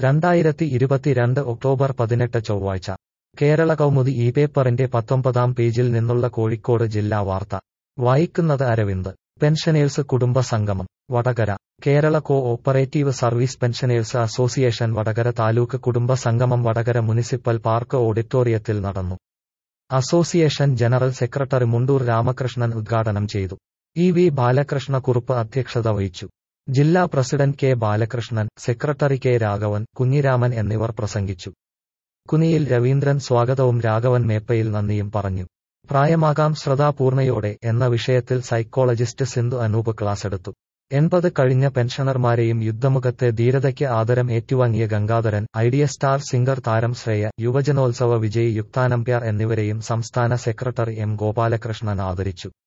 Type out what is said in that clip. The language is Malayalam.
രണ്ടായിരത്തി ഇരുപത്തിരണ്ട് ഒക്ടോബർ പതിനെട്ട് ചൊവ്വാഴ്ച കേരള കൗമുദി ഈ പേപ്പറിന്റെ പത്തൊമ്പതാം പേജിൽ നിന്നുള്ള കോഴിക്കോട് ജില്ലാ വാർത്ത വായിക്കുന്നത് അരവിന്ദ് പെൻഷനേഴ്സ് കുടുംബ സംഗമം Vadakara Kerala cooperative service pensioners association Vadakara taluk കുടുംബ സംഗമം വടകര മുനിസിപ്പൽ പാർക്ക് ഓഡിറ്റോറിയത്തിൽ നടന്നു association general secretary Mundur Ramakrishnan ഉദ്ഘാടനം ചെയ്തു ഇ വി ബാലകൃഷ്ണക്കുറുപ്പ് അധ്യക്ഷത വഹിച്ചു ജില്ലാ president K Balakrishnan secretary K Raghavan Kunhiraman എന്നിവർ പ്രസംഗിച്ചു കുനിയിൽ രവീന്ദ്രൻ സ്വാഗതവും രാഘവൻ മേപ്പയിൽ നന്ദിയും പറഞ്ഞു പ്രായമാകാം ശ്രദ്ധാപൂർണയോടെ എന്ന വിഷയത്തിൽ സൈക്കോളജിസ്റ്റ് സിന്ധു അനൂപ് ക്ലാസെടുത്തു എൺപത് കഴിഞ്ഞ പെൻഷനർമാരെയും യുദ്ധമുഖത്തെ ധീരതയ്ക്ക് ആദരം ഏറ്റുവാങ്ങിയ ഗംഗാധരൻ ഐഡിയ സ്റ്റാർ സിംഗർ താരം ശ്രേയ യുവജനോത്സവ വിജയി യുക്താനമ്പ്യാർ എന്നിവരെയും സംസ്ഥാന സെക്രട്ടറി എം ഗോപാലകൃഷ്ണൻ ആദരിച്ചു